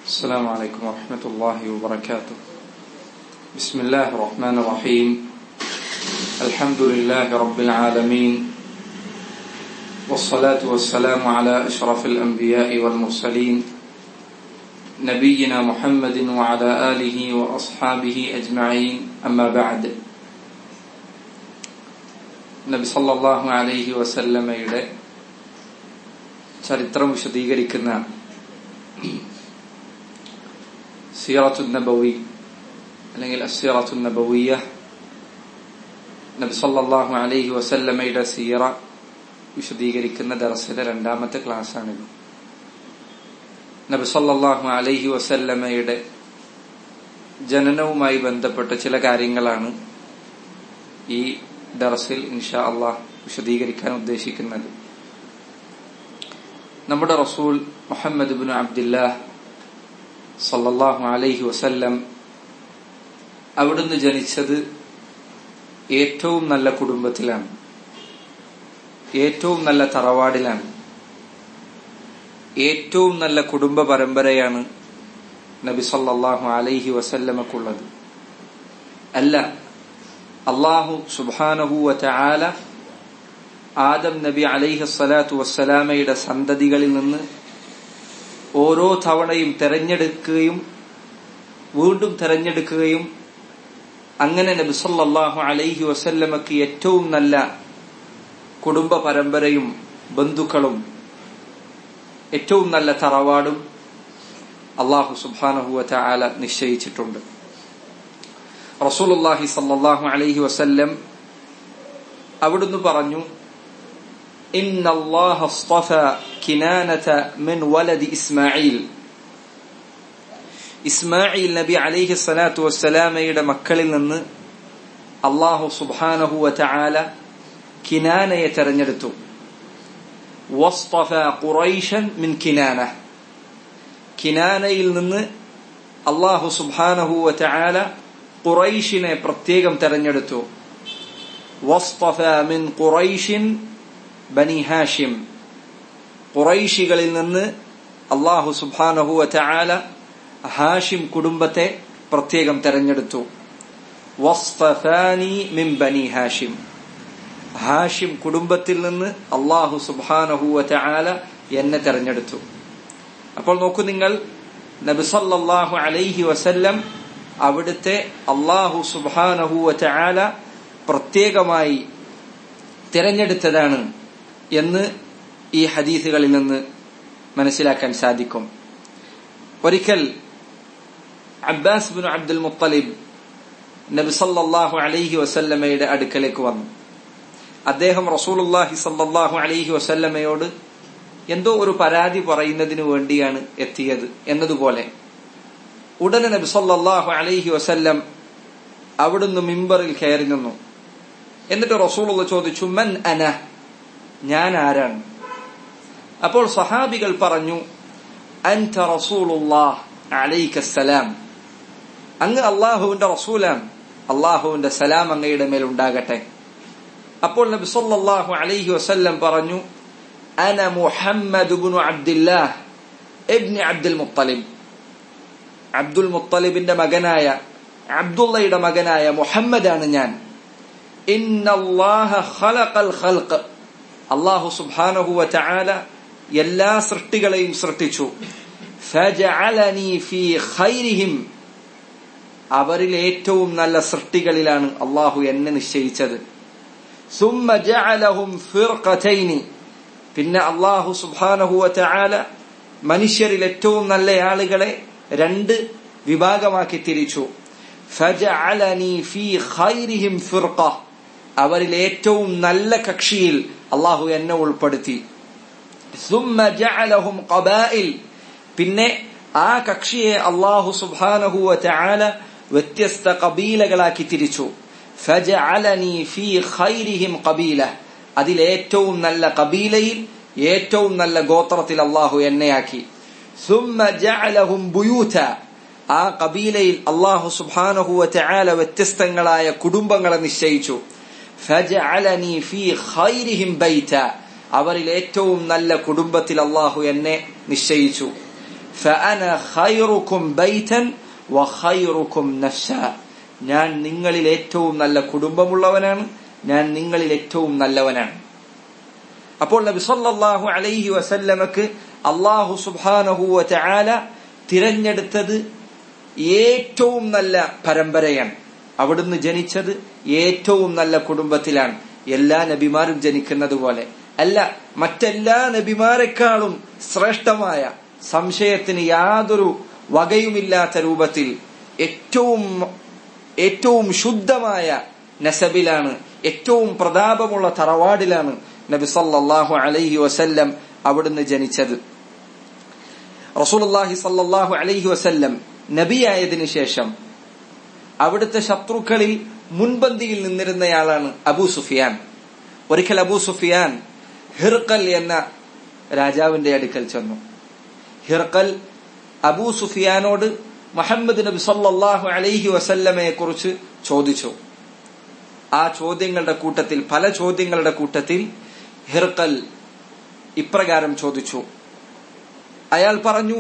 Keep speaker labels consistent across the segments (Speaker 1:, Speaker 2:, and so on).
Speaker 1: السلام عليكم ورحمة الله وبركاته بسم الله الرحمن الرحيم الحمد لله رب العالمين والصلاة والسلام على أشرف الأنبياء والمرسلين نبينا محمد وعلى آله وأصحابه أجمعين أما بعد നബി സല്ലല്ലാഹു അലൈഹി വസല്ലമയുടെ ചരിത്രം വിശദീകരിക്കുന്ന സീറത്തു നബവി അല്ലെങ്കിൽ അസീറത്തു നബവിയ നബി സല്ലല്ലാഹു അലൈഹി വസല്ലമയുടെ സീറ വിശദീകരിക്കുന്ന ദർസിലെ രണ്ടാമത്തെ ക്ലാസ്സാണിത് നബി സല്ലല്ലാഹു അലൈഹി വസല്ലമയുടെ ജനനവുമായി ബന്ധപ്പെട്ട ചില കാര്യങ്ങളാണ് ഈ ദർസിൽ ഇൻഷാ അള്ളാഹ് വിശദീകരിക്കാൻ ഉദ്ദേശിക്കുന്നത് നമ്മുടെ റസൂൽ മുഹമ്മദ് ബിൻ അബ്ദുല്ലാഹ് സല്ലല്ലാഹു അലൈഹി വസല്ലം അവിടുന്ന് ജനിച്ചത് ഏറ്റവും നല്ല കുടുംബത്തിലാണ് ഏറ്റവും നല്ല തറവാടിലാണ് ഏറ്റവും നല്ല കുടുംബ പരമ്പരയാണ് നബി സല്ലല്ലാഹു അലൈഹി വസല്ലമക്കുള്ളത് അല്ല അള്ളാഹു സുബാനഹുവ ചാല ആദം നബി അലൈഹി സ്വലാത്തു വസ്സലാമയുടെ സന്തതികളിൽ നിന്ന് ഓരോ തവണയും തെരഞ്ഞെടുക്കുകയും വീണ്ടും തെരഞ്ഞെടുക്കുകയും അങ്ങനെ നബി സല്ലല്ലാഹു അലൈഹി വസല്ലമക്ക് ഏറ്റവും നല്ല കുടുംബ പരമ്പരയും ബന്ധുക്കളും ഏറ്റവും നല്ല തറവാടും അള്ളാഹു സുബാനഹുവ ചാല നിശ്ചയിച്ചിട്ടുണ്ട് റസൂലുല്ലാഹി സല്ലല്ലാഹു അലൈഹി വസല്ലം അവിടുന്ന് പറഞ്ഞു إن الله اصطفى كنانة من ولد إسماعيل ഇസ്മായിൽ നബി അലൈഹി സ്വലാത്തു വസ്സലാമയുടെ മക്കളിൽ നിന്ന് അള്ളാഹു സുബാനഹു വല കിനാനയെ തെരഞ്ഞെടുത്തു വസ്തഫ ഖുറൈഷൻ മിൻ കിനാന കിനാനയിൽ നിന്ന് അള്ളാഹു സുബാനഹു വല ഖുറൈഷിനെ പ്രത്യേകം തെരഞ്ഞെടുത്തു വസ്തഫ മിൻ ഖുറൈഷിൻ ബനി ഹാഷിം ഖുറൈഷികളിൽ നിന്ന് അള്ളാഹു സുബാനഹു ചാല ഹാഷിം കുടുംബത്തെ പ്രത്യേകം തെരഞ്ഞെടുത്തു വസ്തഫാനി മിൻ ബനി ഹാഷിം ഹാഷിം കുടുംബത്തിൽ നിന്ന് അള്ളാഹു സുബാനഹു ചാല എന്നെ തെരഞ്ഞെടുത്തു അപ്പോൾ നോക്കൂ നിങ്ങൾ നബിസല്ലാഹു അലൈഹി വസല്ലം അവിടുത്തെ അള്ളാഹു സുബാനഹു ചാല പ്രത്യേകമായി തിരഞ്ഞെടുത്തതാണ് എന്ന് ഈ ഹദീസുകളിൽ നിന്ന് മനസ്സിലാക്കാൻ സാധിക്കും ഒരിക്കൽ അബ്ബാസ് ബിൻ അബ്ദുൽ മുത്തലിബ് നബി സല്ലല്ലാഹു അലൈഹി വസല്ലമയുടെ അടുക്കലേക്ക് വന്നു അദ്ദേഹം റസൂലുല്ലാഹി സല്ലല്ലാഹു അലൈഹി വസല്ലമയോട് എന്തോ ഒരു പരാതി പറയുന്നതിന് വേണ്ടിയാണ് എത്തിയത് എന്നതുപോലെ ഉടനെ നബി സല്ലല്ലാഹു അലൈഹി വസല്ലം അവിടുന്ന് മിമ്പറിൽ കയറി നിന്നു എന്നിട്ട് റസൂലുള്ള ചോദിച്ചു മൻ അന ഞാൻ ആരാണ് അപ്പോൾ സഹാബികൾ പറഞ്ഞു അൻത റസൂലുള്ളാഹ് അലൈക്കസ്സലാം അങ്ങ് അള്ളാഹുവിന്റെ റസൂലാണ് അള്ളാഹുവിന്റെ സലാം അങ്ങയുടെ മേൽ ഉണ്ടാകട്ടെ അപ്പോൾ നബി സല്ലല്ലാഹു അലൈഹി വസല്ലം പറഞ്ഞു അന മുഹമ്മദ് ഇബ്നു അബ്ദുല്ലാഹ് ഇബ്നു അബ്ദുൽ മുത്തലിബ് അബ്ദുൽ മുത്തലിബിന്റെ മകനായ അബ്ദുള്ളയുടെ മകനായ മുഹമ്മദാണ് ഞാൻ അള്ളാഹു സുബാനഹു വല എല്ലാ സൃഷ്ടികളെയും സൃഷ്ടിച്ചു അവരിൽ ഏറ്റവും നല്ല സൃഷ്ടികളിലാണ് അള്ളാഹു എന്നെ നിശ്ചയിച്ചത് പിന്നെ അള്ളാഹു സുബാനഹു വല മനുഷ്യരിൽ ഏറ്റവും നല്ല ആളുകളെ രണ്ട് വിഭാഗമാക്കി തിരിച്ചു അവരിൽ ഏറ്റവും നല്ല കക്ഷിയിൽ അള്ളാഹു എന്നെ ഉൾപ്പെടുത്തി പിന്നെ ആ കക്ഷിയെ അള്ളാഹു സുബാനഹുവ ചാല വ്യത്യസ്ത കബീലകളാക്കി തിരിച്ചു കബീല അതിൽ ഏറ്റവും നല്ല കബീലയിൽ ഏറ്റവും നല്ല ഗോത്രത്തിൽ അള്ളാഹു എന്നെയാക്കി ആ കബീലയിൽ അള്ളാഹു സുബാനഹുവ ചാല വ്യത്യസ്തങ്ങളായ കുടുംബങ്ങളെ നിശ്ചയിച്ചു അവരിൽ ഏറ്റവും നല്ല കുടുംബത്തിൽ അള്ളാഹു എന്നെ നിശ്ചയിച്ചു فأنا خيركم بيتا وخيركم نفسا ഞാൻ നിങ്ങളിൽ ഏറ്റവും നല്ല കുടുംബമുള്ളവനാണ് ഞാൻ നിങ്ങളിൽ ഏറ്റവും നല്ലവനാണ് അപ്പോൾ നബി സല്ലല്ലാഹു അലൈഹി വസല്ലമക്ക് അള്ളാഹു സുബ്ഹാനഹു വതആല തിരഞ്ഞെടുത്തത് ഏറ്റവും നല്ല പരമ്പരയാണ് അവിടുന്ന് ജനിച്ചത് ഏറ്റവും നല്ല കുടുംബത്തിലാണ് എല്ലാ നബിമാരും ജനിക്കുന്നത് പോലെ അല്ല മറ്റെല്ലാ നബിമാരെക്കാളും ശ്രേഷ്ഠമായ സംശയത്തിന് യാതൊരു വകയുമില്ലാത്ത രൂപത്തിൽ ഏറ്റവും ഏറ്റവും ശുദ്ധമായ നസബിലാണ് ഏറ്റവും പ്രതാപമുള്ള തറവാടിലാണ് നബി സല്ലല്ലാഹു അലൈഹി വസല്ലം അവിടുന്ന് ജനിച്ചത് റസൂലുള്ളാഹി സല്ലല്ലാഹു അലൈഹി വസല്ലം നബിയായതിനു ശേഷം അവിടുത്തെ ശത്രുക്കളിൽ മുൻപന്തിയിൽ നിന്നിരുന്നയാളാണ് അബൂ സുഫിയാൻ ഒരിക്കൽ അബൂ സുഫിയാൻ ഹിർക്കൽ എന്ന രാജാവിന്റെ അടുക്കൽ ചെന്നു ഹിർക്കൽ അബൂ സുഫിയാനോട് മുഹമ്മദ് നബി സല്ലല്ലാഹു അലൈഹി വസല്ലമയെ കുറിച്ച് ചോദിച്ചു ആ ചോദ്യങ്ങളുടെ കൂട്ടത്തിൽ പല ചോദ്യങ്ങളുടെ കൂട്ടത്തിൽ ഹിർക്കൽ ഇപ്രകാരം ചോദിച്ചു അയാൾ പറഞ്ഞു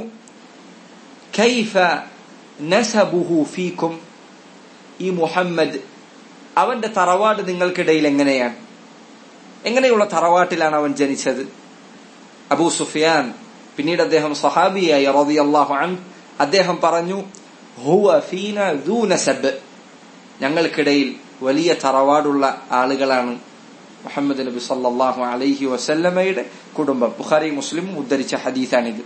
Speaker 1: കൈഫ നസബുഹു ഫീക്കും ഈ മുഹമ്മദ് അവന്റെ തറവാട് നിങ്ങൾക്കിടയിൽ എങ്ങനെയാണ് എങ്ങനെയുള്ള തറവാട്ടിലാണ് അവൻ ജനിച്ചത് അബൂ സുഫിയാൻ പിന്നീട് അദ്ദേഹം സഹാബിയായി റളിയല്ലാഹു അൻഹു അദ്ദേഹം പറഞ്ഞു ഹുവ ഫീന ദൂ നസബ് ഞങ്ങൾക്കിടയിൽ വലിയ തറവാടുള്ള ആളുകളാണ് മുഹമ്മദ് നബി സല്ലല്ലാഹു അലൈഹി വസല്ലമയുടെ കുടുംബം ബുഖാരി മുസ്ലിം ഉദ്ധരിച്ച ഹദീസാണിത്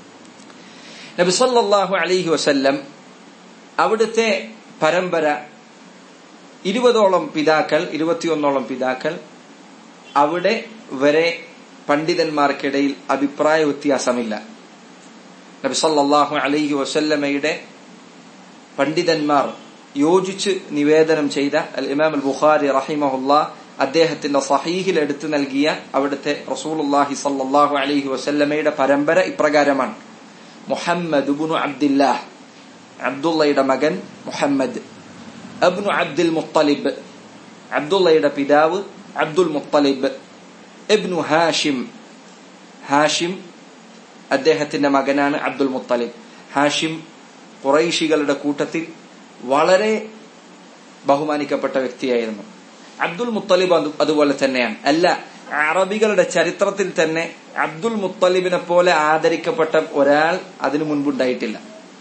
Speaker 1: നബി സല്ലല്ലാഹു അലൈഹി വസല്ലം അവിടുത്തെ പരമ്പര ഇരുപതോളം പിതാക്കൾ ഇരുപത്തിയൊന്നോളം പിതാക്കൾ അവിടെ വരെ പണ്ഡിതന്മാർക്കിടയിൽ അഭിപ്രായ വ്യത്യാസമില്ല നബി സല്ലല്ലാഹു അലൈഹി വസല്ലമയുടെ പണ്ഡിതന്മാർ യോജിച്ച് നിവേദനം ചെയ്ത അൽ ഇമാം അൽ ബുഖാരി റഹിമഹുല്ല അദ്ദേഹത്തിന്റെ സഹീഹിൽ എടുത്തു നൽകിയ അവിടുത്തെ റസൂലുള്ളാഹി സല്ലല്ലാഹു അലൈഹി വസല്ലമയുടെ പരമ്പര ഇപ്രകാരമാണ് മുഹമ്മദ് ഇബ്നു അബ്ദില്ലാഹ് അബ്ദുള്ളയുടെ മകൻ മുഹമ്മദ് അബ്നു അബ്ദുൽ മുത്തലിബ് അബ്ദുള്ളയുടെ പിതാവ് അബ്ദുൽ മുത്തലിബ് ഇബ്നു ഹാഷിം ഹാഷിം അദ്ദേഹത്തിന്റെ മകനാണ് അബ്ദുൽ മുത്തലിബ് ഹാഷിം കുറൈശികളുടെ കൂട്ടത്തിൽ വളരെ ബഹുമാനിക്കപ്പെട്ട വ്യക്തിയായിരുന്നു അബ്ദുൽ മുത്തലിബ് അതുപോലെ തന്നെയാണ് അല്ല അറബികളുടെ ചരിത്രത്തിൽ തന്നെ അബ്ദുൽ മുത്തലിബിനെ പോലെ ആദരിക്കപ്പെട്ട ഒരാൾ അതിനു മുൻപുണ്ടായിട്ടില്ല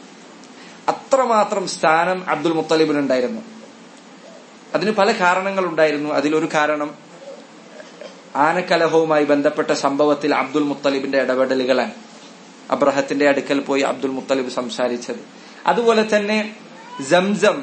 Speaker 1: അത്രമാത്രം സ്ഥാനം അബ്ദുൽ മുത്തലിബിനുണ്ടായിരുന്നു അതിന് പല കാരണങ്ങൾ ഉണ്ടായിരുന്നു അതിലൊരു കാരണം ആനക്കലഹവുമായി ബന്ധപ്പെട്ട സംഭവത്തിൽ അബ്ദുൽ മുത്തലിബിന്റെ ഇടപെടലുകളാണ് അബ്രഹത്തിന്റെ അടുക്കൽ പോയി അബ്ദുൽ മുത്തലിബ് സംസാരിച്ചത് അതുപോലെ തന്നെ സംസം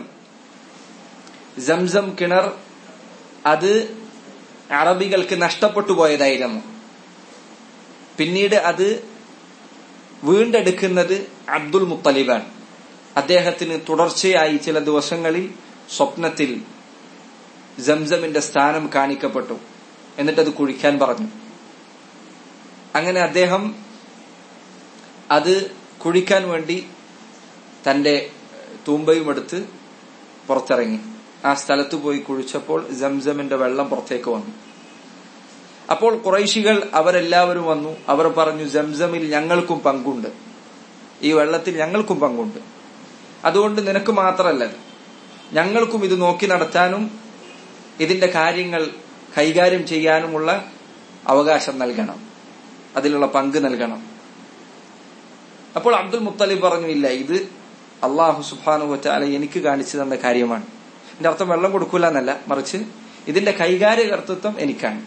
Speaker 1: സംസം കിണർ അത് അറബികൾക്ക് നഷ്ടപ്പെട്ടു പോയതായിരുന്നു പിന്നീട് അത് വീണ്ടെടുക്കുന്നത് അബ്ദുൽ മുത്തലിബാണ് അദ്ദേഹത്തിന് തുടർച്ചയായി ചില ദിവസങ്ങളിൽ സ്വപ്നത്തിൽ സംസമിന്റെ സ്ഥാനം കാണിക്കപ്പെട്ടു എന്നിട്ടത് കുഴിക്കാൻ പറഞ്ഞു അങ്ങനെ അദ്ദേഹം അത് കുഴിക്കാൻ വേണ്ടി തന്റെ തൂമ്പയും എടുത്ത് പുറത്തിറങ്ങി ആ സ്ഥലത്ത് പോയി കുഴിച്ചപ്പോൾ സംസമിന്റെ വെള്ളം പുറത്തേക്ക് വന്നു അപ്പോൾ കുറൈശികൾ അവരെല്ലാവരും വന്നു അവർ പറഞ്ഞു സംസമിൽ ഞങ്ങൾക്കും പങ്കുണ്ട് ഈ വെള്ളത്തിൽ ഞങ്ങൾക്കും പങ്കുണ്ട് അതുകൊണ്ട് നിനക്ക് മാത്രമല്ല ഞങ്ങൾക്കും ഇത് നോക്കി നടത്താനും ഇതിന്റെ കാര്യങ്ങൾ കൈകാര്യം ചെയ്യാനുമുള്ള അവകാശം നൽകണം അതിലുള്ള പങ്ക് നൽകണം അപ്പോൾ അബ്ദുൽ മുത്തലിബ് പറഞ്ഞു ഇല്ല ഇത് അള്ളാഹു സുബാനു വച്ചാല എനിക്ക് കാണിച്ചു തന്ന കാര്യമാണ് എന്റെ അർത്ഥം വെള്ളം കൊടുക്കൂല എന്നല്ല മറിച്ച് ഇതിന്റെ കൈകാര്യ കർത്തൃത്വം എനിക്കാണ്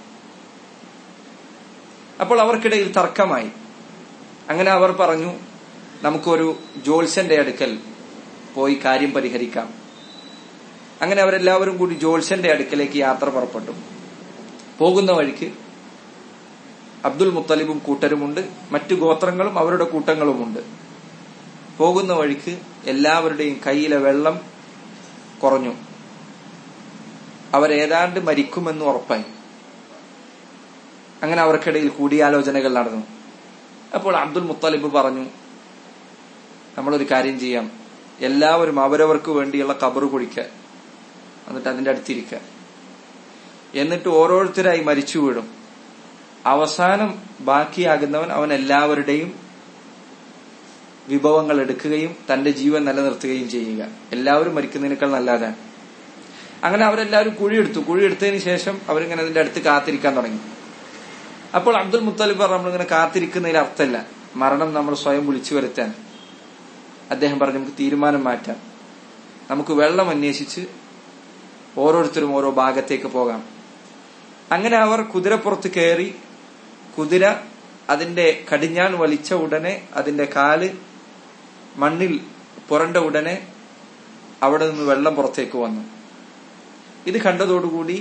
Speaker 1: അപ്പോൾ അവർക്കിടയിൽ തർക്കമായി അങ്ങനെ അവർ പറഞ്ഞു നമുക്കൊരു ജോത്സ്യന്റെ അടുക്കൽ പോയി കാര്യം പരിഹരിക്കാം അങ്ങനെ അവരെല്ലാവരും കൂടി ജോത്സ്യന്റെ അടുക്കലേക്ക് യാത്ര പുറപ്പെട്ടു പോകുന്ന വഴിക്ക് അബ്ദുൽ മുത്തലിബും കൂട്ടരുമുണ്ട് മറ്റു ഗോത്രങ്ങളും അവരുടെ കൂട്ടങ്ങളുമുണ്ട് പോകുന്ന വഴിക്ക് എല്ലാവരുടെയും കയ്യിലെ വെള്ളം കുറഞ്ഞു അവരേതാണ്ട് മരിക്കുമെന്ന് ഉറപ്പായി അങ്ങനെ അവർക്കിടയിൽ കൂടിയാലോചനകൾ നടന്നു അപ്പോൾ അബ്ദുൽ മുത്തലിബ് പറഞ്ഞു നമ്മളൊരു കാര്യം ചെയ്യാം എല്ലാവരും അവരവർക്ക് വേണ്ടിയുള്ള കബറ് കുഴിക്കുക എന്നിട്ട് അതിന്റെ അടുത്തിരിക്കുക എന്നിട്ട് ഓരോരുത്തരായി മരിച്ചു വീഴും അവസാനം ബാക്കിയാകുന്നവൻ അവൻ എല്ലാവരുടെയും വിഭവങ്ങൾ എടുക്കുകയും തന്റെ ജീവൻ നിലനിർത്തുകയും ചെയ്യുക എല്ലാവരും മരിക്കുന്നതിനേക്കാൾ നല്ലതാണ് അങ്ങനെ അവരെല്ലാവരും കുഴിയെടുത്തു കുഴിയെടുത്തതിന് ശേഷം അവരിങ്ങനെ അതിന്റെ അടുത്ത് കാത്തിരിക്കാൻ തുടങ്ങി അപ്പോൾ അബ്ദുൽ മുത്തലിബ് പറഞ്ഞു നമ്മളിങ്ങനെ കാത്തിരിക്കുന്നതിൽ അർത്ഥമില്ല മരണം നമ്മൾ സ്വയം വിളിച്ചു വരുത്താൻ അദ്ദേഹം പറഞ്ഞു നമുക്ക് തീരുമാനം മാറ്റാം നമുക്ക് വെള്ളം അന്വേഷിച്ച് ഓരോരുത്തരും ഓരോ ഭാഗത്തേക്ക് പോകാം അങ്ങനെ അവർ കുതിരപ്പുറത്ത് കയറി കുതിര അതിന്റെ കടിഞ്ഞാൺ വലിച്ച ഉടനെ അതിന്റെ കാല് മണ്ണിൽ പുരണ്ട ഉടനെ അവിടെ നിന്ന് വെള്ളം പുറത്തേക്ക് വന്നു ഇത് കണ്ടതോടുകൂടി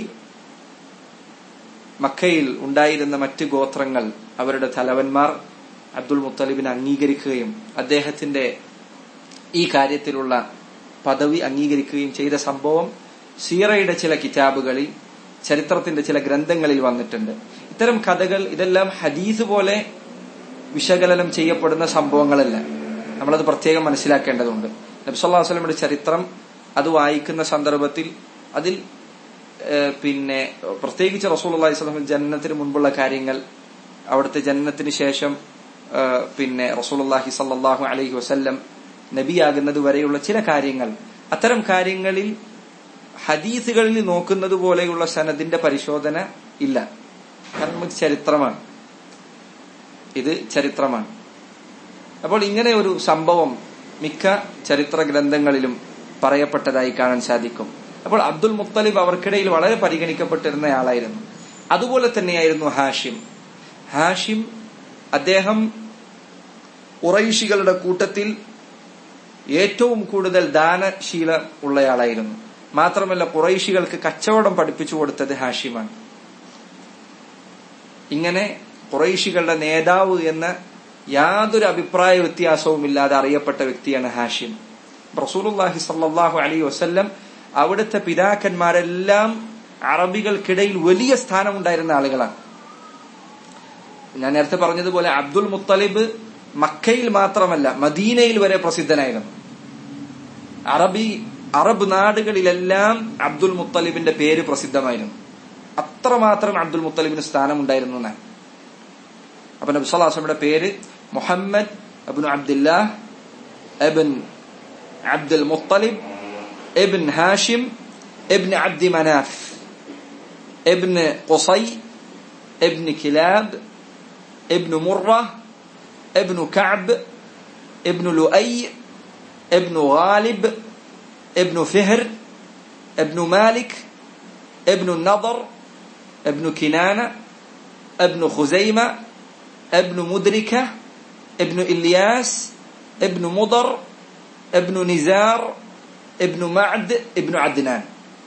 Speaker 1: മക്കയിൽ ഉണ്ടായിരുന്ന മറ്റ് ഗോത്രങ്ങൾ അവരുടെ തലവന്മാർ അബ്ദുൽ മുത്തലിബിനെ അംഗീകരിക്കുകയും അദ്ദേഹത്തിന്റെ ഈ കാര്യത്തിലുള്ള പദവി അംഗീകരിക്കുകയും ചെയ്ത സംഭവം സീറയുടെ ചില കിതാബുകളിൽ ചരിത്രത്തിന്റെ ചില ഗ്രന്ഥങ്ങളിൽ വന്നിട്ടുണ്ട് ഇത്തരം കഥകൾ ഇതെല്ലാം ഹദീസ് പോലെ വിശകലനം ചെയ്യപ്പെടുന്ന സംഭവങ്ങളല്ല നമ്മളത് പ്രത്യേകം മനസ്സിലാക്കേണ്ടതുണ്ട് നബ്സല്ലാ വസ്ലമിന്റെ ചരിത്രം അത് വായിക്കുന്ന സന്ദർഭത്തിൽ അതിൽ പിന്നെ പ്രത്യേകിച്ച് റസൂൽ അള്ളഹി സ്വലം ജനനത്തിന് മുൻപുള്ള കാര്യങ്ങൾ അവിടുത്തെ ജനനത്തിന് ശേഷം പിന്നെ റസൂൽ അള്ളാഹി സല്ലാഹു അലഹി വസ്ല്ലം നബിയാകുന്നത് വരെയുള്ള ചില കാര്യങ്ങൾ അത്തരം കാര്യങ്ങളിൽ ഹദീസുകളിൽ നോക്കുന്നത് പോലെയുള്ള സനദിന്റെ പരിശോധന ഇല്ല കാരണം ഇത് ചരിത്രമാണ് ഇത് ചരിത്രമാണ് അപ്പോൾ ഇങ്ങനെ ഒരു സംഭവം മിക്ക ചരിത്ര ഗ്രന്ഥങ്ങളിലും പറയപ്പെട്ടതായി കാണാൻ സാധിക്കും അപ്പോൾ അബ്ദുൽ മുത്തലിബ് അവർക്കിടയിൽ വളരെ പരിഗണിക്കപ്പെട്ടിരുന്ന ആളായിരുന്നു അതുപോലെ തന്നെയായിരുന്നു ഹാഷിം ഹാഷിം അദ്ദേഹം ഉറൈഷികളുടെ കൂട്ടത്തിൽ ഏറ്റവും കൂടുതൽ ദാനശീലം ഉള്ളയാളായിരുന്നു മാത്രമല്ല കുറൈശികൾക്ക് കച്ചവടം പഠിപ്പിച്ചു കൊടുത്തത് ഹാഷിമാണ് ഇങ്ങനെ കുറൈശികളുടെ നേതാവ് എന്ന യാതൊരു അഭിപ്രായ വ്യത്യാസവും ഇല്ലാതെ അറിയപ്പെട്ട വ്യക്തിയാണ് ഹാഷിം റസൂലുല്ലാഹി സല്ലാഹു അലൈ വസ്ല്ലം അവിടുത്തെ പിതാക്കന്മാരെല്ലാം അറബികൾക്കിടയിൽ വലിയ സ്ഥാനമുണ്ടായിരുന്ന ആളുകളാണ് ഞാൻ നേരത്തെ പറഞ്ഞതുപോലെ അബ്ദുൽ മുത്തലിബ് മക്കയിൽ മാത്രമല്ല മദീനയിൽ വരെ പ്രസിദ്ധനായിരുന്നു അറബി അറബ് നാടുകളിലെല്ലാം അബ്ദുൽ മുത്തലിബിന്റെ പേര് പ്രസിദ്ധമായിരുന്നു അത്രമാത്രം അബ്ദുൽ മുത്തലിബിന് സ്ഥാനമുണ്ടായിരുന്നു എന്നാണ് അപ്പൊ നബി സ്വലാസ്ലമിയുടെ പേര് മുഹമ്മദ് അബിൻ അബ്ദുല്ലാ എബിൻ അബ്ദുൽ മുത്തലിബ് എബിൻ ഹാഷിം എബിൻ അബ്ദി മനാഫ് എബിൻ قصي ابن كلاب ابن مرة ابن كعب ابن لؤي ابن غالب ابن فهر ابن مالك ابن النضر ابن كنانة ابن خزيمة ابن مدركة ابن إلياس ابن مضر ابن نزار ابن معد ابن عدنان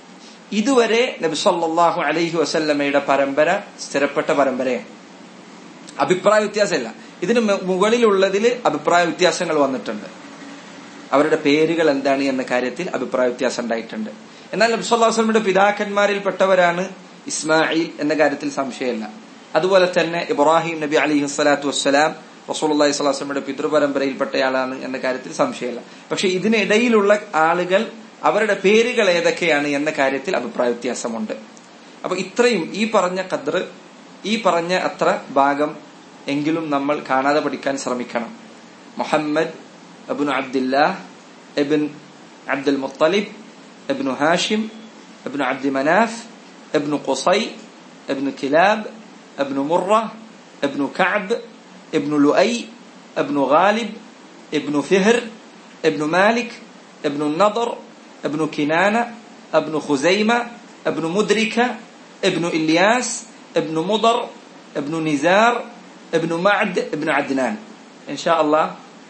Speaker 1: ഇതുവരെ നബി സല്ലല്ലാഹു അലൈഹി വസല്ലമയുടെ പരമ്പര സ്ഥിരപ്പെട്ട പരമ്പരയാണ് അഭിപ്രായ വ്യത്യാസമില്ല ഇതിന് മുകളിലുള്ളതിൽ അഭിപ്രായ വ്യത്യാസങ്ങൾ വന്നിട്ടുണ്ട് അവരുടെ പേരുകൾ എന്താണ് എന്ന കാര്യത്തിൽ അഭിപ്രായ വ്യത്യാസം ഉണ്ടായിട്ടുണ്ട് എന്നാൽ നബി സല്ലല്ലാഹു അലൈഹി വസല്ലമയുടെ പിതാക്കന്മാരിൽപ്പെട്ടവരാണ് ഇസ്മായിൽ എന്ന കാര്യത്തിൽ സംശയമില്ല അതുപോലെ തന്നെ ഇബ്രാഹിം നബി അലിഹി സ്വലാത്തു വസ്സലാം റസൂലി സ്വലാസ്ലമിയുടെ പിതൃപരമ്പരയിൽപ്പെട്ടയാളാണ് എന്ന കാര്യത്തിൽ സംശയമില്ല പക്ഷെ ഇതിനിടയിലുള്ള ആളുകൾ അവരുടെ പേരുകൾ ഏതൊക്കെയാണ് എന്ന കാര്യത്തിൽ അഭിപ്രായ വ്യത്യാസമുണ്ട് അപ്പൊ ഇത്രയും ഈ പറഞ്ഞ ഖദ്ർ ഈ പറഞ്ഞ അത്ര ഭാഗം എങ്കിലും നമ്മൾ കാണാതെ പഠിക്കാൻ ശ്രമിക്കണം മുഹമ്മദ് അബുൻ അബ്ദില്ലാ എബിൻ അബ്ദുൽ മുത്തലിബ് എബിനു ഹാഷിം എബിനു അബ്ദി മനാഫ് എബിനു ഖുസൈ എബിനു കിലാബ് എബിനു മുറ എബിനു കഅബ് എബിനു ലുഐ എബിനു ഗാലിബ് എബിനു ഫിഹർ എബിനു മാലിക് എബിനു നദർ ابن كنانة ابن خزيمة ابن مدركة ابن إلياس ابن مضر ابن نزار ابن معد ابن عدنان إن شاء الله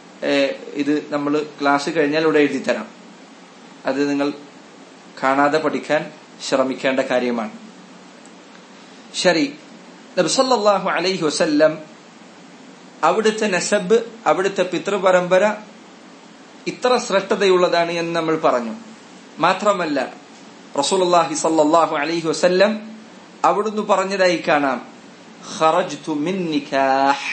Speaker 1: ഇത് നമ്മൾ ക്ലാസ് കഴിഞ്ഞാൽ ഇവിടെ എഴുതി തരാം അത് നിങ്ങൾ കാണാതെ പഠിക്കാൻ ശ്രമിക്കേണ്ട കാര്യമാണ് ശരി നബ്സല്ലാഹു അലൈഹി വസല്ലം അവിടുത്തെ നസബ് അവിടുത്തെ പിതൃപരമ്പര ഇത്ര ശ്രേഷ്ഠതയുള്ളതാണ് എന്ന് നമ്മൾ പറഞ്ഞു മാത്രമല്ല റസൂലുള്ളാഹി സല്ലല്ലാഹു അലൈഹി വസല്ലം അവിടുന്ന് പറഞ്ഞതായി കാണാം ഖറജ്തു മിൻ നിക്കാഹ്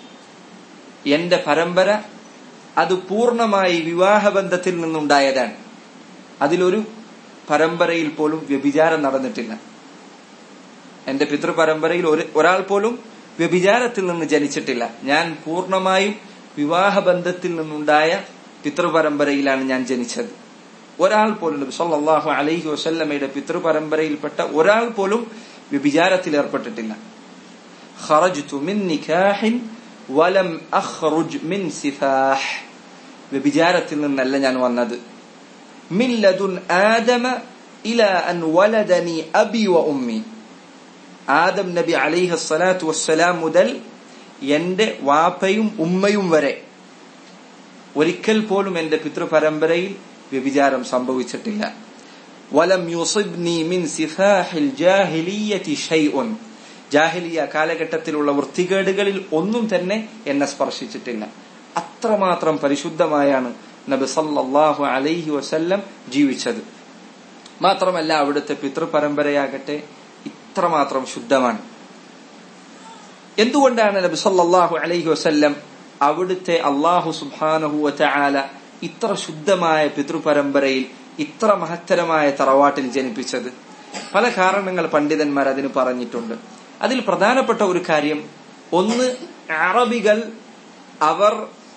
Speaker 1: എന്റെ പരമ്പര അത് പൂർണ്ണമായി വിവാഹബന്ധത്തിൽ നിന്നുണ്ടായതാണ് അതിലൊരു പരമ്പരയിൽ പോലും വ്യഭിചാരം നടന്നിട്ടില്ല എന്റെ പിതൃപരമ്പരയിൽ ഒരു ഒരാൾ പോലും വ്യഭിചാരത്തിൽ നിന്ന് ജനിച്ചിട്ടില്ല ഞാൻ പൂർണ്ണമായും വിവാഹബന്ധത്തിൽ നിന്നുണ്ടായ പിതൃപരമ്പരയിലാണ് ഞാൻ ജനിച്ചത് ഒരാൾ പോലും നബി സല്ലല്ലാഹു അലൈഹി വസല്ലമയുടെ പിതൃപരമ്പരയിൽപ്പെട്ട ഒരാൾ പോലും വ്യഭിചാരത്തിൽ ഏർപ്പെട്ടിട്ടില്ല خرجت من نكاح ولم أخرج من سفاح വ്യഭിചാരത്തിൽ നിന്നല്ല ഞാൻ വന്നത് من لدن آدم إلى أن ولدني أبي وأمي ആദം നബി അലൈഹി സ്വലാത്തു വസ്സലാം മുതൽ എന്റെ വാപ്പയും ഉമ്മയും വരെ ഒരിക്കൽ പോലും എന്റെ പിതൃപരമ്പരയിൽ വ്യഭിചാരം സംഭവിച്ചിട്ടില്ല വലം യുസിബ്നി മിൻ സിഫാഹിൽ ജാഹിലിയതി ഷൈഉൻ ജാഹിലിയ കാലഘട്ടത്തിലുള്ള വൃത്തികേടുകളിൽ ഒന്നും തന്നെ എന്നെ സ്പർശിച്ചിട്ടില്ല അത്രമാത്രം പരിശുദ്ധമായാണ് നബി സല്ലല്ലാഹു അലൈഹി വസല്ലം ജീവിച്ചത് മാത്രമല്ല അവിടുത്തെ പിതൃപരമ്പരയാകട്ടെ ഇത്രമാത്രം ശുദ്ധമാണ് എന്തുകൊണ്ടാണ് നബി സല്ലല്ലാഹു അലൈഹി വസല്ലം അവിടുത്തെ അള്ളാഹു സുബ്ഹാനഹു വതആല ഇത്ര ശുദ്ധമായ പിതൃപരമ്പരയിൽ ഇത്ര മഹത്തരമായ തറവാട്ടിൽ ജനിപ്പിച്ചത് പല കാരണങ്ങൾ പണ്ഡിതന്മാർ അതിന് പറഞ്ഞിട്ടുണ്ട് അതിൽ പ്രധാനപ്പെട്ട ഒരു കാര്യം ഒന്ന് അറബികൾ അവർ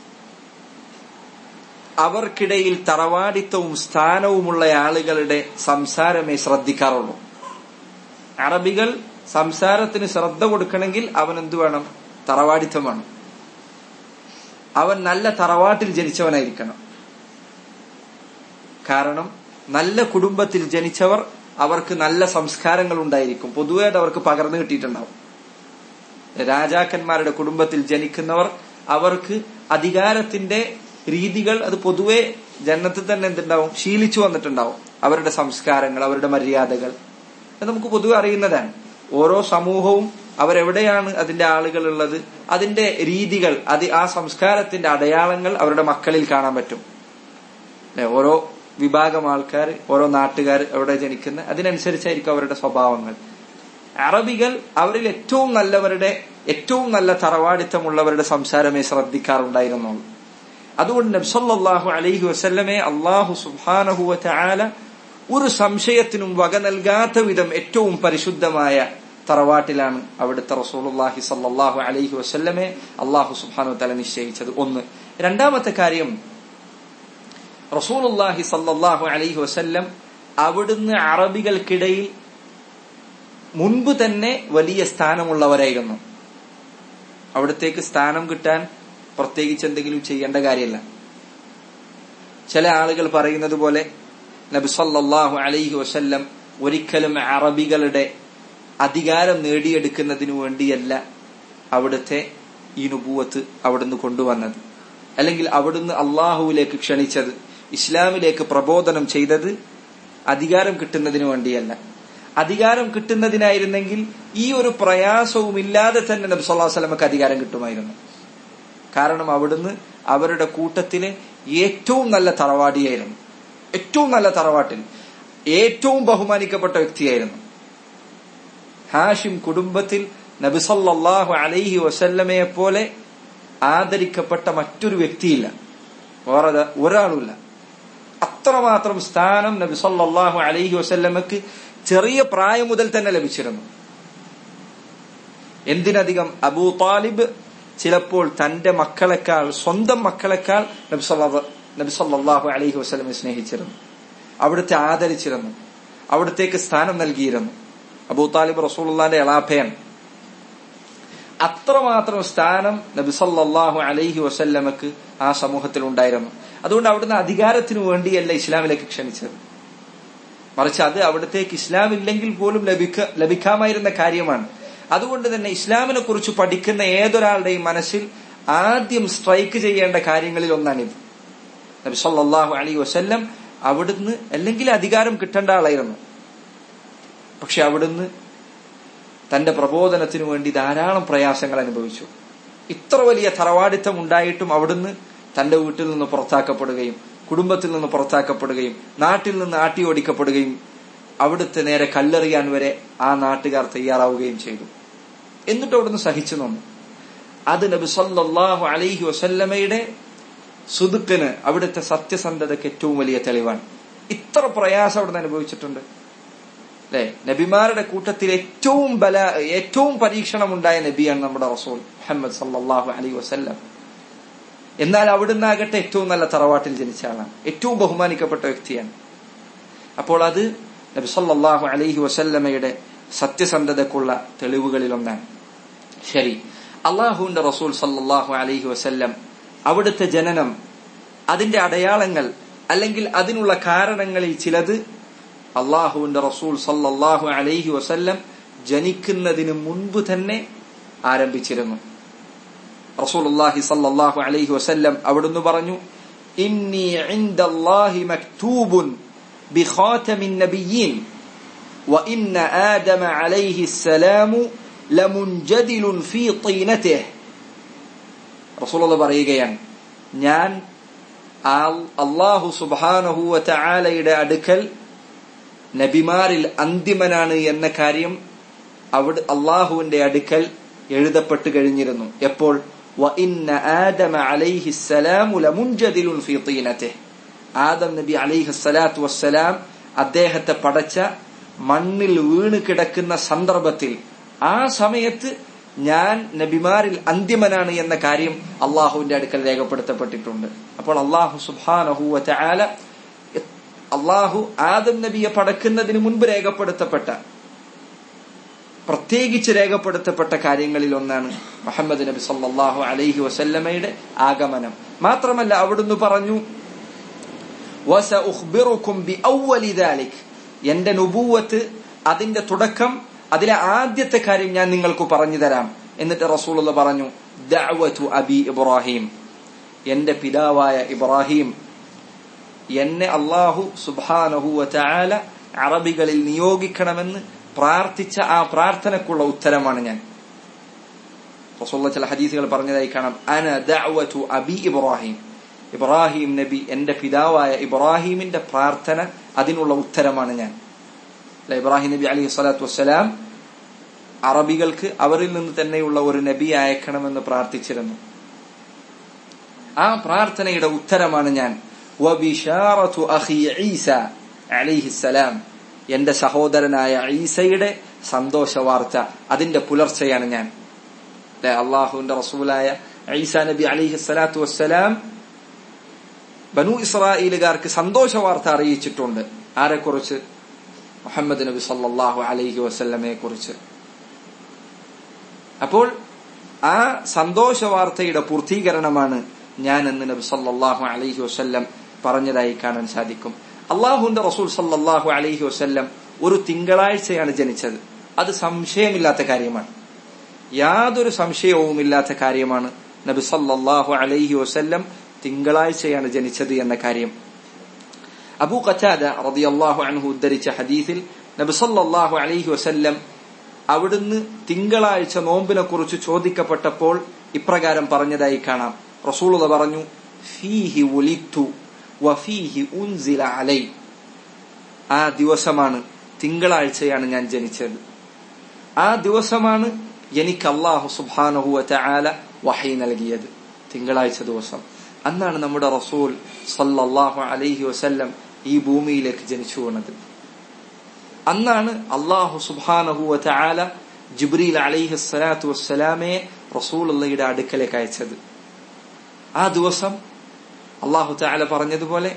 Speaker 1: അവർക്കിടയിൽ തറവാടിത്തവും സ്ഥാനവുമുള്ള ആളുകളുടെ സംസാരമേ ശ്രദ്ധിക്കാറുള്ളൂ അറബികൾ സംസാരത്തിന് ശ്രദ്ധ കൊടുക്കണമെങ്കിൽ അവൻ എന്തു വേണം തറവാടിത്തം വേണം അവൻ നല്ല തറവാട്ടിൽ ജനിച്ചവനായിരിക്കണം കാരണം നല്ല കുടുംബത്തിൽ ജനിച്ചവർ അവർക്ക് നല്ല സംസ്കാരങ്ങൾ ഉണ്ടായിരിക്കും പൊതുവെ അത് അവർക്ക് പകർന്നു കിട്ടിയിട്ടുണ്ടാവും രാജാക്കന്മാരുടെ കുടുംബത്തിൽ ജനിക്കുന്നവർ അവർക്ക് അധികാരത്തിന്റെ രീതികൾ അത് പൊതുവെ ജന്നത്തിൽ തന്നെ എന്തുണ്ടാവും ശീലിച്ചു വന്നിട്ടുണ്ടാവും അവരുടെ സംസ്കാരങ്ങൾ അവരുടെ മര്യാദകൾ അത് നമുക്ക് പൊതുവെ അറിയുന്നതാണ് ഓരോ സമൂഹവും അവരെവിടെയാണ് അതിന്റെ ആളുകൾ ഉള്ളത് അതിന്റെ രീതികൾ അത് ആ സംസ്കാരത്തിന്റെ അടയാളങ്ങൾ അവരുടെ മക്കളിൽ കാണാൻ പറ്റും അല്ലെ ഓരോ വിഭാഗം ആൾക്കാർ ഓരോ നാട്ടുകാർ അവിടെ ജനിക്കുന്ന അതിനനുസരിച്ചായിരിക്കും അവരുടെ സ്വഭാവങ്ങൾ അറബികൾ അവരിൽ ഏറ്റവും നല്ലവരുടെ ഏറ്റവും നല്ല തറവാടിത്തമുള്ളവരുടെ സംസാരമേ ശ്രദ്ധിക്കാറുണ്ടായിരുന്നുള്ളൂ അതുകൊണ്ട് നബ്സല്ലാഹു അലൈഹി വസല്ലമെ അള്ളാഹു സുബാനഹുവ ആല ഒരു സംശയത്തിനും വക നൽകാത്ത വിധം ഏറ്റവും പരിശുദ്ധമായ തറവാട്ടിലാണ് അവിടുത്തെ റസൂലുല്ലാഹി സല്ലാഹു അലൈഹി വസല്ലമെ അള്ളാഹു സുബാനു തല നിശ്ചയിച്ചത് ഒന്ന് രണ്ടാമത്തെ കാര്യം റസൂലുല്ലാഹി സല്ലാഹു അലൈഹി വസല്ലം അവിടുന്ന് അറബികൾക്കിടയിൽ മുൻപ് തന്നെ വലിയ സ്ഥാനമുള്ളവരായിരുന്നു അവിടത്തേക്ക് സ്ഥാനം കിട്ടാൻ പ്രത്യേകിച്ച് എന്തെങ്കിലും ചെയ്യേണ്ട കാര്യമില്ല ചില ആളുകൾ പറയുന്നത് പോലെ നബി സല്ലല്ലാഹു അലൈഹി വസല്ലം ഒരിക്കലും അറബികളുടെ അധികാരം നേടിയെടുക്കുന്നതിനു വേണ്ടിയല്ല അവിടുത്തെ ഈ നുപൂവത്ത് അവിടുന്ന് കൊണ്ടുവന്നത് അല്ലെങ്കിൽ അവിടുന്ന് അള്ളാഹുവിലേക്ക് ക്ഷണിച്ചത് ഇസ്ലാമിലേക്ക് പ്രബോധനം ചെയ്തത് അധികാരം കിട്ടുന്നതിനു വേണ്ടിയല്ല അധികാരം കിട്ടുന്നതിനായിരുന്നെങ്കിൽ ഈ ഒരു പ്രയാസവും ഇല്ലാതെ തന്നെ നബി സല്ലല്ലാഹു അലൈഹി വസല്ലമക്ക് അധികാരം കിട്ടുമായിരുന്നു കാരണം അവിടുന്ന് അവരുടെ കൂട്ടത്തിലെ ഏറ്റവും നല്ല തറവാടിയായിരുന്നു ഏറ്റവും നല്ല തറവാട്ടിൽ ഏറ്റവും ബഹുമാനിക്കപ്പെട്ട വ്യക്തിയായിരുന്നു ഹാഷിം കുടുംബത്തിൽ നബിസല്ലാഹു അലൈഹി വസല്ലമയെ പോലെ ആദരിക്കപ്പെട്ട മറ്റൊരു വ്യക്തിയില്ല വേറെ ഒരാളുമില്ല അത്രമാത്രം സ്ഥാനം നബി സല്ലാഹു അലൈഹി വസല്ലമക്ക് ചെറിയ പ്രായം മുതൽ തന്നെ ലഭിച്ചിരുന്നു എന്തിനധികം അബൂ താലിബ് ചിലപ്പോൾ തന്റെ മക്കളെക്കാൾ സ്വന്തം മക്കളെക്കാൾ നബി സല്ലാഹു അലൈഹി വസ്ലമെ സ്നേഹിച്ചിരുന്നു അവിടുത്തെ ആദരിച്ചിരുന്നു അവിടത്തേക്ക് സ്ഥാനം നൽകിയിരുന്നു അബൂ താലിബ് റസൂലുള്ളാന്റെ എളാഭയൻ അത്രമാത്രം സ്ഥാനം നബി സല്ലാഹു അലൈഹി വസല്ലമക്ക് ആ സമൂഹത്തിൽ ഉണ്ടായിരുന്നു അതുകൊണ്ട് അവിടുന്ന് അധികാരത്തിനു വേണ്ടിയല്ല ഇസ്ലാമിലേക്ക് ക്ഷണിച്ചത് മറിച്ച് അത് അവിടത്തേക്ക് ഇസ്ലാം ഇല്ലെങ്കിൽ പോലും ലഭിക്ക ലഭിക്കാമായിരുന്ന കാര്യമാണ് അതുകൊണ്ട് തന്നെ ഇസ്ലാമിനെ കുറിച്ച് പഠിക്കുന്ന ഏതൊരാളുടെയും മനസ്സിൽ ആദ്യം സ്ട്രൈക്ക് ചെയ്യേണ്ട കാര്യങ്ങളിൽ ഒന്നാണിത് നബി സല്ലാഹു അലൈ വസ്ല്ലം അവിടുന്ന് അല്ലെങ്കിൽ അധികാരം കിട്ടേണ്ട ആളായിരുന്നു പക്ഷെ അവിടുന്ന് തന്റെ പ്രബോധനത്തിനു വേണ്ടി ധാരാളം പ്രയാസങ്ങൾ അനുഭവിച്ചു ഇത്ര വലിയ തറവാടിത്തം ഉണ്ടായിട്ടും അവിടുന്ന് തന്റെ വീട്ടിൽ നിന്ന് പുറത്താക്കപ്പെടുകയും കുടുംബത്തിൽ നിന്ന് പുറത്താക്കപ്പെടുകയും നാട്ടിൽ നിന്ന് ആട്ടി ഓടിക്കപ്പെടുകയും അവിടുത്തെ നേരെ കല്ലെറിയാൻ വരെ ആ നാട്ടുകാർ തയ്യാറാവുകയും ചെയ്തു എന്നിട്ട് അവിടുന്ന് സഹിച്ചു നിന്നു അത് നബി സല്ലല്ലാഹു അലൈഹി വസല്ലമയുടെ സുതുക്കിന് അവിടുത്തെ സത്യസന്ധതയ്ക്ക് ഏറ്റവും വലിയ തെളിവാണ് ഇത്ര പ്രയാസം അവിടുന്ന് അനുഭവിച്ചിട്ടുണ്ട് അല്ലെ നബിമാരുടെ കൂട്ടത്തിൽ ഏറ്റവും ബല ഏറ്റവും പരീക്ഷണമുണ്ടായ നബിയാണ് നമ്മുടെ റസൂൽ മുഹമ്മദ് സല്ലല്ലാഹു അലൈഹി വസല്ലം എന്നാൽ അവിടുന്ന് ആകട്ടെ ഏറ്റവും നല്ല തറവാട്ടിൽ ജനിച്ച ആളാണ് ഏറ്റവും ബഹുമാനിക്കപ്പെട്ട വ്യക്തിയാണ് അപ്പോൾ അത് നബി സല്ലല്ലാഹു അലൈഹി വസല്ലമയുടെ സത്യസന്ധതക്കുള്ള തെളിവുകളിൽ ഒന്നാണ് ശരി അള്ളാഹുവിന്റെ റസൂൽ സല്ലല്ലാഹു അലൈഹി വസല്ലം അവിടുത്തെ ജനനം അതിന്റെ അടയാളങ്ങൾ അല്ലെങ്കിൽ അതിനുള്ള കാരണങ്ങളിൽ ചിലത് അള്ളാഹുവിന്റെ റസൂൽ സല്ലല്ലാഹു അലൈഹി വസല്ലം ജനിക്കുന്നതിന് മുൻപ് തന്നെ ആരംഭിച്ചിരുന്നു റസൂലുള്ളാഹി സല്ലല്ലാഹു അലൈഹി വസല്ലം അവിടുന്ന് പറഞ്ഞു ഇന്നി ഇൻദല്ലാഹി മക്തൂബുൻ ബിഖാതമിൻ നബിയ്യീൻ وإن آدم عليه السلام لمنجدل في طينته റസൂൽ പറയുകയാണ് ഞാൻ അള്ളാഹു സുബാനഹുവ ചാലയുടെ അടുക്കൽ നബിമാരിൽ അന്തിമനാണ് എന്ന കാര്യം അവിടെ അള്ളാഹുവിന്റെ അടുക്കൽ എഴുതപ്പെട്ട് കഴിഞ്ഞിരുന്നു എപ്പോൾ ആദമ അലൈഹിസ്സലാമു ലമുൻജദിലുൻ ഫീ തീനത്തെ ആദം നബി അലൈഹിസ്സലാത്തു വസ്സലാം അദ്ദേഹത്തെ പടച്ച മണ്ണിൽ വീണ് കിടക്കുന്ന സന്ദർഭത്തിൽ ആ സമയത്ത് ഞാൻ നബിമാരിൽ അന്തിമനാണ് എന്ന കാര്യം അള്ളാഹുവിന്റെ അടുക്കൽ രേഖപ്പെടുത്തപ്പെട്ടിട്ടുണ്ട് അപ്പോൾ അള്ളാഹു സുബാനഹുവ ചാല അള്ളാഹു ആദം നബിയെ പടക്കുന്നതിന് മുൻപ് രേഖപ്പെടുത്തപ്പെട്ട പ്രത്യേകിച്ച് രേഖപ്പെടുത്തപ്പെട്ട കാര്യങ്ങളിൽ ഒന്നാണ് മുഹമ്മദ് നബി സല്ലാഹു അലൈഹി വസല്ലമയുടെ ആഗമനം മാത്രമല്ല അവിടുന്ന് പറഞ്ഞു എന്റെ നുബൂവത്ത് അതിന്റെ തുടക്കം അതിലെ ആദ്യത്തെ കാര്യം ഞാൻ നിങ്ങൾക്ക് പറഞ്ഞു തരാം എന്നിട്ട് റസൂലുള്ള പറഞ്ഞു ദഅവതു അബി ഇബ്രാഹിം എന്റെ പിതാവായ ഇബ്രാഹിം എന്നെ അള്ളാഹു സുബാനഹുവ ചാല അറബികളിൽ നിയോഗിക്കണമെന്ന് പ്രാർത്ഥിച്ച ആ പ്രാർത്ഥനക്കുള്ള ഉത്തരമാണ് ഞാൻ റസൂള്ള ചില ഹദീസുകൾ പറഞ്ഞതായി കാണാം അന ദഅവതു അബി ഇബ്രാഹിം ഇബ്രാഹിം നബി എന്റെ പിതാവായ ഇബ്രാഹിമിന്റെ പ്രാർത്ഥന അതിനുള്ള ഉത്തരമാണ് ഞാൻ അല്ല ഇബ്രാഹിം നബി അലൈഹി സ്വലാത്തു വസ്സലാം അറബികൾക്ക് അവരിൽ നിന്ന് തന്നെയുള്ള ഒരു നബി അയക്കണമെന്ന് പ്രാർത്ഥിച്ചിരുന്നു ആ പ്രാർത്ഥനയുടെ ഉത്തരമാണ് ഞാൻ അലിഹിസലാം എന്റെ സഹോദരനായ ഈസയുടെ സന്തോഷ വാർത്ത അതിന്റെ പുലർച്ചെയാണ് ഞാൻ അള്ളാഹുവിന്റെ റസൂലായ ഈസ നബി അലിഹി സ്വലാത്തു വസ്സലാം ബനു ഇസ്രായേലുകാർക്ക് സന്തോഷ വാർത്ത അറിയിച്ചിട്ടുണ്ട് ആരെക്കുറിച്ച് മുഹമ്മദ് നബി സല്ലാഹു അലൈഹി വസല്ലമയെ കുറിച്ച് അപ്പോൾ ആ സന്തോഷ വാർത്തയുടെ പൂർത്തീകരണമാണ് ഞാൻ എന്ന് നബി സല്ലാഹു അലൈഹി വസ്ല്ലം പറഞ്ഞതായി കാണാൻ സാധിക്കും അള്ളാഹുന്റെ റസൂൽ സല്ലാഹു അലൈഹി വസ്ല്ലം ഒരു തിങ്കളാഴ്ചയാണ് ജനിച്ചത് അത് സംശയമില്ലാത്ത കാര്യമാണ് യാതൊരു സംശയവുമില്ലാത്ത കാര്യമാണ് നബി സല്ലാഹു അലൈഹി വസ്ല്ലം തിങ്കളാഴ്ചയാണ് ജനിച്ചത് എന്ന കാര്യം അബൂ ഖറ്റാദ റളിയല്ലാഹു അൻഹു ഉദ്ധരിച്ച ഹദീസിൽ നബി സല്ലല്ലാഹു അലൈഹി വസല്ലം അവിടുന്ന് തിങ്കളാഴ്ച നോമ്പിനെ കുറിച്ച് ചോദിക്കപ്പെട്ടപ്പോൾ ഇപ്രകാരം പറഞ്ഞതായി കാണാം റസൂലുള്ള പറഞ്ഞു ഫീഹി ഉലിത്തു വഫീഹി ഉൻസില അലൈ ആ ദിവസമാണ് തിങ്കളാഴ്ചയാണ് ഞാൻ ജനിച്ചത് ആ ദിവസമാണ് എനിക്ക് അള്ളാഹു സുബാനഹുവ ചാല വഹി നൽകിയത് തിങ്കളാഴ്ച ദിവസം അന്നാണ് നമ്മുടെ റസൂൽ സല്ലല്ലാഹു അലൈഹി വസല്ലം ഈ ഭൂമിയിലേക്ക് ജനിച്ചു വീണത് അന്നാണ് അള്ളാഹു സുബാനഹുവ ചാല ജിബ്രീൽ അലൈഹി സ്വലാത്തു വസ്സലാമയെ റസൂലുള്ളയുടെ അടുക്കലേക്ക് അയച്ചത് ആ ദിവസം അള്ളാഹു ചാല പറഞ്ഞതുപോലെ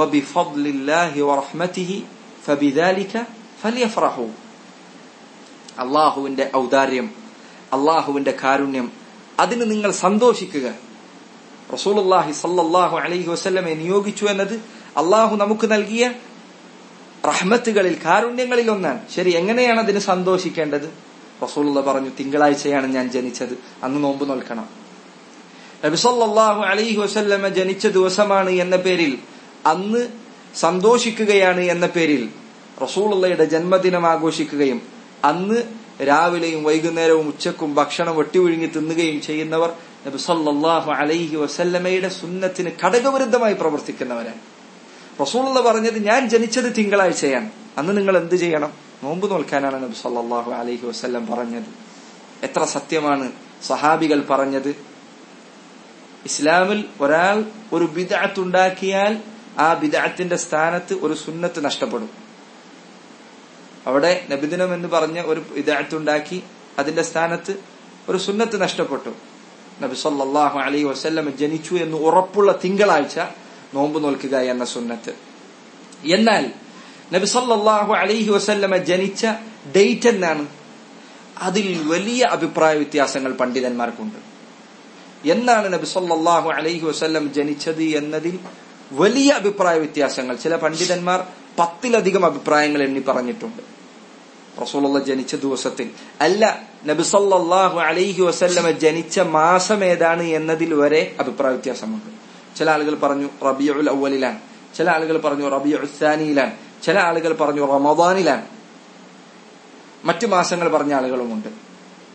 Speaker 1: അള്ളാഹുവിന്റെ ഔദാര്യം അള്ളാഹുവിന്റെ കാരുണ്യം അതിന് നിങ്ങൾ സന്തോഷിക്കുക റസൂലുള്ളാഹി സല്ലല്ലാഹു അലൈഹി വസല്ലമെ നിയോഗിച്ചു എന്നത് അള്ളാഹു നമുക്ക് നൽകിയ റഹ്മത്തുകളിൽ കാരുണ്യങ്ങളിൽ ഒന്നാണ് ശരി എങ്ങനെയാണ് അതിന് സന്തോഷിക്കേണ്ടത് റസൂലുള്ള പറഞ്ഞു തിങ്കളാഴ്ചയാണ് ഞാൻ ജനിച്ചത് അന്ന് നോമ്പ് നോൽക്കണം നബിസല്ലാഹു അലൈഹി വസല്ലമ ജനിച്ച ദിവസമാണ് എന്ന പേരിൽ അന്ന് സന്തോഷിക്കുകയാണ് എന്ന പേരിൽ റസൂലുള്ളയുടെ ജന്മദിനം ആഘോഷിക്കുകയും അന്ന് രാവിലെയും വൈകുന്നേരവും ഉച്ചക്കും ഭക്ഷണം വെട്ടിവിഴുങ്ങി തിന്നുകയും ചെയ്യുന്നവർ നബി സല്ലല്ലാഹു അലൈഹി വസല്ലമയുടെ സുന്നത്തിന് ഘടകവിരുദ്ധമായി പ്രവർത്തിക്കുന്നവരാണ് റസൂലുള്ള പറഞ്ഞത് ഞാൻ ജനിച്ചത് തിങ്കളാഴ്ചയാണ് അന്ന് നിങ്ങൾ എന്ത് ചെയ്യണം നോമ്പ് നോൽക്കാനാണ് നബി സല്ലല്ലാഹു അലൈഹി വസല്ലം പറഞ്ഞത് എത്ര സത്യമാണ് സഹാബികൾ പറഞ്ഞത് ഇസ്ലാമിൽ ഒരാൾ ഒരു ബിദഅത്ത് ഉണ്ടാക്കിയാൽ ആ ബിദഅത്തിന്റെ സ്ഥാനത്ത് ഒരു സുന്നത്ത് നഷ്ടപ്പെടും അവിടെ നബിദിനം എന്ന് പറഞ്ഞ ഒരു ബിദഅത്ത് ഉണ്ടാക്കി അതിന്റെ സ്ഥാനത്ത് ഒരു സുന്നത്ത് നഷ്ടപ്പെട്ടു നബി സല്ലല്ലാഹു അലൈഹി വസല്ലം ജനിച്ചു എന്ന് ഉറപ്പുള്ള തിങ്കളാഴ്ച നോമ്പ് നോൽക്കുക എന്ന സുന്നത്ത് എന്നാൽ നബി സല്ലല്ലാഹു അലൈഹി വസല്ലമ ജനിച്ച ഡേറ്റ് എന്നാണ് അതിൽ വലിയ അഭിപ്രായ വ്യത്യാസങ്ങൾ പണ്ഡിതന്മാർക്കുണ്ട് എന്നാണ് നബി സല്ലല്ലാഹു അലൈഹി വസല്ലം ജനിച്ചത് എന്നതിൽ വലിയ അഭിപ്രായ വ്യത്യാസങ്ങൾ ചില പണ്ഡിതന്മാർ പത്തിലധികം അഭിപ്രായങ്ങൾ എണ്ണി പറഞ്ഞിട്ടുണ്ട് റസൂലുള്ള ജനിച്ച ദിവസത്തിൽ അല്ല നബി സല്ലല്ലാഹു അലൈഹി വസല്ലമ ജനിച്ച മാസം ഏതാണ് എന്നതിൽ വരെ അഭിപ്രായ വ്യത്യാസമുണ്ട് ചില ആളുകൾ പറഞ്ഞു റബിയുൽ അവലിലാണ് ചില ആളുകൾ പറഞ്ഞു റബിയുൽ ചില ആളുകൾ പറഞ്ഞു റമദാനിലാണ് മറ്റു മാസങ്ങൾ പറഞ്ഞ ആളുകളുമുണ്ട്